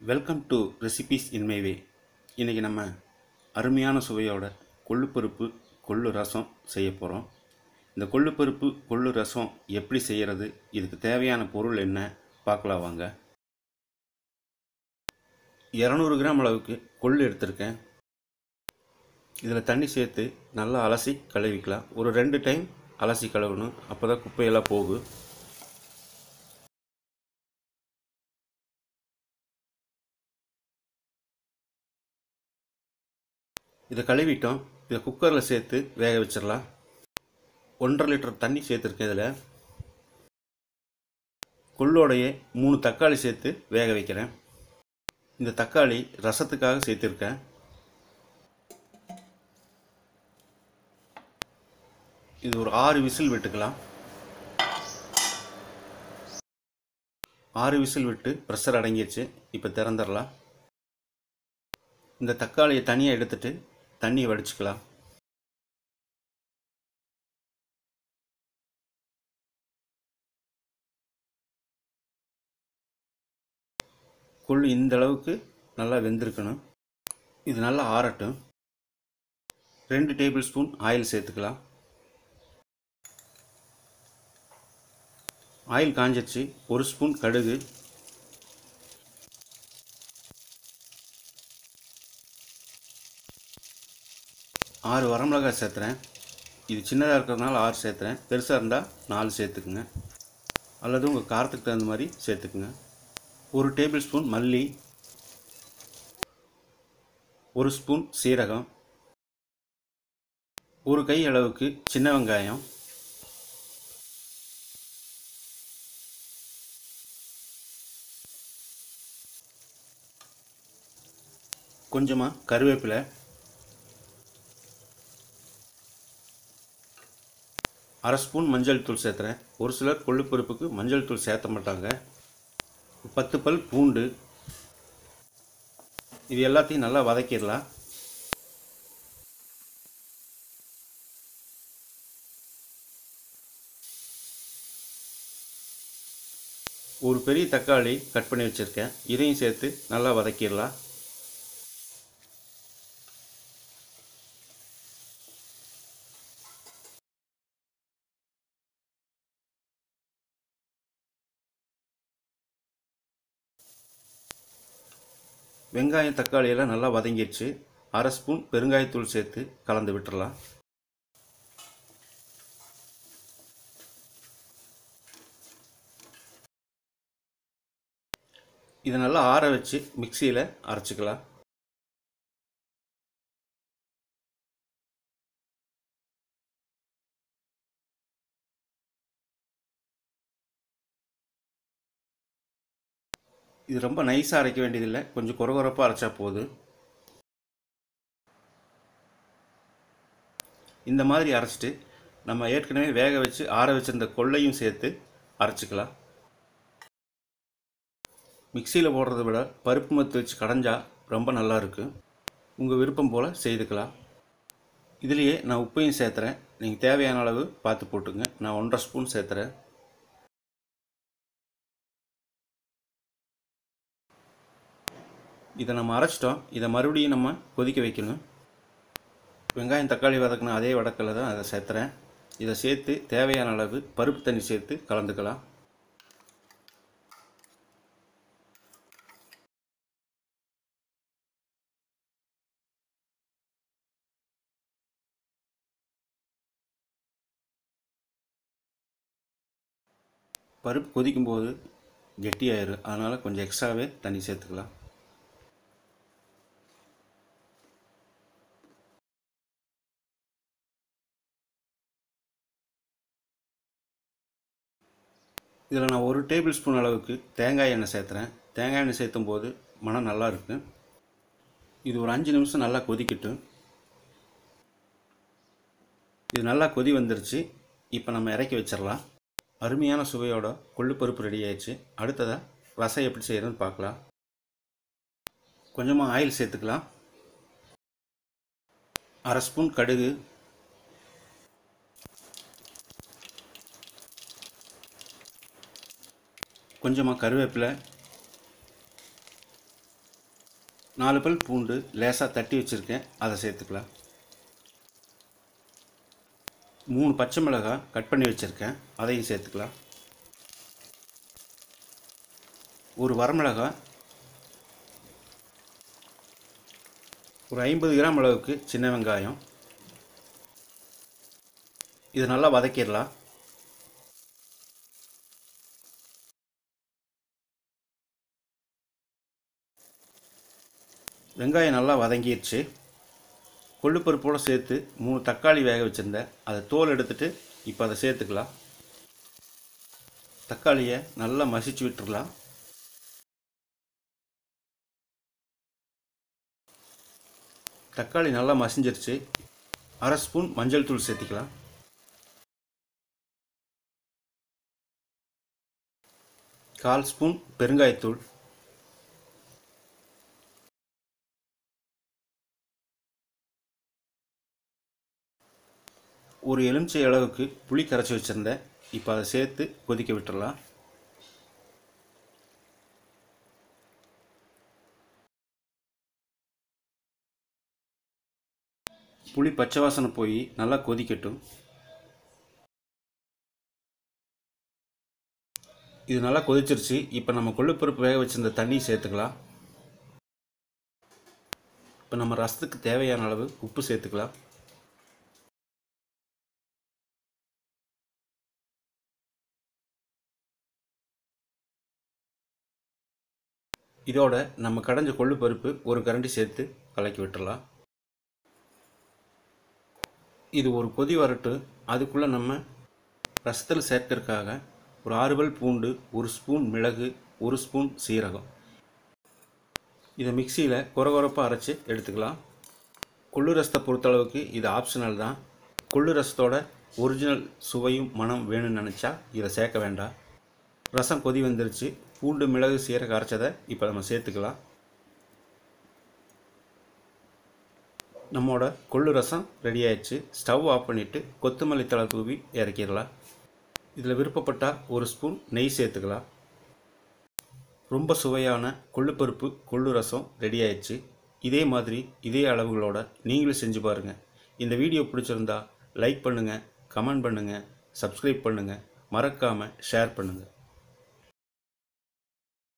welcome to recipes in my way இன்றைக்கி நம்ம அருமையான சுவையோட கொள்ளுப்பருப்பு கொள்ளு ரசம் செய்ய போகிறோம் இந்த கொள்ளுப்பருப்பு கொள்ளு ரசம் எப்படி செய்கிறது இதுக்கு தேவையான பொருள் என்ன பார்க்கலாம் வாங்க இரநூறு கிராம் அளவுக்கு கொள்ளு எடுத்திருக்கேன் இதில் தண்ணி சேர்த்து நல்லா அலசி கழுவிக்கலாம் ஒரு ரெண்டு டைம் அலசி கழுவணும் அப்போ தான் குப்பையெல்லாம் போகும் இதை கழுவிட்டோம் இதை குக்கரில் சேர்த்து வேக வச்சிடலாம் ஒன்றரை லிட்டர் தண்ணி சேர்த்துருக்கேன் இதில் கொள்ளோடைய மூணு தக்காளி சேர்த்து வேக வைக்கிறேன் இந்த தக்காளி ரசத்துக்காக சேர்த்துருக்கேன் இது ஒரு ஆறு விசில் விட்டுக்கலாம் ஆறு விசில் விட்டு ப்ரெஷர் அடங்கிடுச்சு இப்போ திறந்துடலாம் இந்த தக்காளியை தனியாக எடுத்துட்டு தண்ணியை வடிச்சுக்கலாம் கொள்ளு இந்த அளவுக்கு நல்லா வெந்திருக்கணும் இது நல்லா ஆறட்டும் ரெண்டு டேபிள் ஸ்பூன் ஆயில் சேர்த்துக்கலாம் ஆயில் காஞ்சிருச்சு ஒரு ஸ்பூன் கடுகு ஆறு வரமிளகாய் சேர்த்துறேன் இது சின்னதாக இருக்கிறதுனால ஆறு சேர்த்துறேன் பெருசாக இருந்தால் நாலு சேர்த்துக்குங்க அல்லது உங்கள் காரத்துக்கு தகுந்த மாதிரி சேர்த்துக்குங்க ஒரு டேபிள் ஸ்பூன் மல்லி ஒரு ஸ்பூன் சீரகம் ஒரு கை அளவுக்கு சின்ன வெங்காயம் கொஞ்சமாக கருவேப்பிலை அரை ஸ்பூன் மஞ்சள் தூள் சேர்த்துறேன் ஒரு சிலர் கொள்ளுப்பருப்புக்கு மஞ்சள் தூள் சேர்த்த மாட்டாங்க பத்து பல் பூண்டு இது எல்லாத்தையும் நல்லா வதக்கிடலாம் ஒரு பெரிய தக்காளி கட் பண்ணி வச்சுருக்கேன் இதையும் சேர்த்து நல்லா வதக்கிடலாம் வெங்காயம் தக்காளி எல்லாம் நல்லா வதங்கிடுச்சு அரை ஸ்பூன் பெருங்காயத்தூள் சேர்த்து கலந்து விட்டுறலாம் இதை நல்லா ஆற வச்சு மிக்சியில் அரைச்சிக்கலாம் இது ரொம்ப நைஸாக அரைக்க வேண்டியதில்லை கொஞ்சம் குறகுறப்பாக அரைச்சா போதும் இந்த மாதிரி அரைச்சிட்டு நம்ம ஏற்கனவே வேக வச்சு ஆற வச்சிருந்த கொள்ளையும் சேர்த்து அரைச்சிக்கலாம் மிக்சியில் போடுறத விட பருப்பு மத்து வச்சு கடைஞ்சா ரொம்ப நல்லா இருக்கும் உங்கள் விருப்பம் போல் செய்துக்கலாம் இதுலேயே நான் உப்பையும் சேர்த்துறேன் நீங்கள் தேவையான அளவு பார்த்து போட்டுங்க நான் ஒன்றரை ஸ்பூன் சேர்த்துறேன் இதை நம்ம அரைச்சிட்டோம் இதை மறுபடியும் நம்ம கொதிக்க வைக்கணும் வெங்காயம் தக்காளி வதக்கின அதே வடக்கில் தான் அதை சேர்த்துறேன் இதை சேர்த்து தேவையான அளவு பருப்பு தண்ணி சேர்த்து கலந்துக்கலாம் பருப்பு கொதிக்கும்போது கெட்டியாயிரும் அதனால் கொஞ்சம் எக்ஸ்ட்ராவே தண்ணி சேர்த்துக்கலாம் இதில் நான் ஒரு டேபிள் ஸ்பூன் அளவுக்கு தேங்காய் எண்ணெய் சேர்த்துறேன் தேங்காய் எண்ணெய் சேர்த்தும் போது மனம் நல்லா இருக்கு இது ஒரு அஞ்சு நிமிஷம் நல்லா கொதிக்கட்டும் இது நல்லா கொதி வந்துருச்சு இப்போ நம்ம இறக்கி வச்சிடலாம் அருமையான சுவையோட கொள்ளுப்பருப்பு ரெடி ஆயிடுச்சு அடுத்ததாக ரசம் எப்படி செய்கிறதுன்னு பார்க்கலாம் கொஞ்சமாக ஆயில் சேர்த்துக்கலாம் அரை ஸ்பூன் கடுகு கொஞ்சமாக கருவேப்பிலை நாலு பல் பூண்டு லேசாக தட்டி வச்சுருக்கேன் அதை சேர்த்துக்கலாம் மூணு பச்சை மிளகாய் கட் பண்ணி வச்சுருக்கேன் அதையும் சேர்த்துக்கலாம் ஒரு வரமிளகாய் ஒரு ஐம்பது கிராம் அளவுக்கு சின்ன வெங்காயம் இது நல்லா வதக்கிடலாம் வெங்காயம் நல்லா வதங்கிடுச்சு கொள்ளுப்பருப்போடு சேர்த்து மூணு தக்காளி வேக வச்சுருந்தேன் அதை தோல் எடுத்துட்டு இப்போ அதை சேர்த்துக்கலாம் தக்காளியை நல்லா மசிச்சு விட்டுறலாம் தக்காளி நல்லா மசிஞ்சிருச்சு அரை ஸ்பூன் மஞ்சள் தூள் சேர்த்திக்கலாம் கால் ஸ்பூன் பெருங்காயத்தூள் ஒரு எலுமிச்சை அளவுக்கு புளி கரைச்சி வச்சுருந்தேன் இப்போ அதை சேர்த்து கொதிக்க விட்டுறலாம் புளி பச்சை வாசனை போய் நல்லா கொதிக்கட்டும் இது நல்லா கொதிச்சிருச்சு இப்போ நம்ம கொள்ளுப்பருப்பு வேக வச்சிருந்த தண்ணி சேர்த்துக்கலாம் இப்போ நம்ம ரசத்துக்கு தேவையான அளவு உப்பு சேர்த்துக்கலாம் இதோட நம்ம கடைஞ்ச கொள்ளு பருப்பு ஒரு கரண்டி சேர்த்து கலக்கி விட்டுறலாம் இது ஒரு கொதி வரட்டு அதுக்குள்ளே நம்ம ரசத்தில் சேர்க்கறதுக்காக ஒரு ஆறு பல் பூண்டு ஒரு ஸ்பூன் மிளகு ஒரு ஸ்பூன் சீரகம் இதை மிக்சியில் குறகுறப்பாக அரைச்சி எடுத்துக்கலாம் கொள்ளு ரசத்தை பொறுத்தளவுக்கு இது ஆப்ஷனல் தான் கொள்ளு ரசத்தோட ஒரிஜினல் சுவையும் மனம் வேணும்னு நினச்சா இதை சேர்க்க வேண்டாம் ரசம் கொதி வந்துருச்சு பூண்டு மிளகு சீரகம் அரைச்சதை இப்போ நம்ம சேர்த்துக்கலாம் நம்மோட கொள்ளு ரசம் ரெடி ஆயிடுச்சு ஸ்டவ் ஆஃப் பண்ணிவிட்டு கொத்தமல்லி தழை தூவி இறக்கிடலாம் இதில் விருப்பப்பட்டால் ஒரு ஸ்பூன் நெய் சேர்த்துக்கலாம் ரொம்ப சுவையான கொள்ளுப்பருப்பு கொள்ளு ரசம் ரெடி ஆயிடுச்சு இதே மாதிரி இதே அளவுகளோட நீங்களும் செஞ்சு பாருங்கள் இந்த வீடியோ பிடிச்சிருந்தா லைக் பண்ணுங்கள் கமெண்ட் பண்ணுங்கள் சப்ஸ்கிரைப் பண்ணுங்கள் மறக்காமல் ஷேர் பண்ணுங்கள்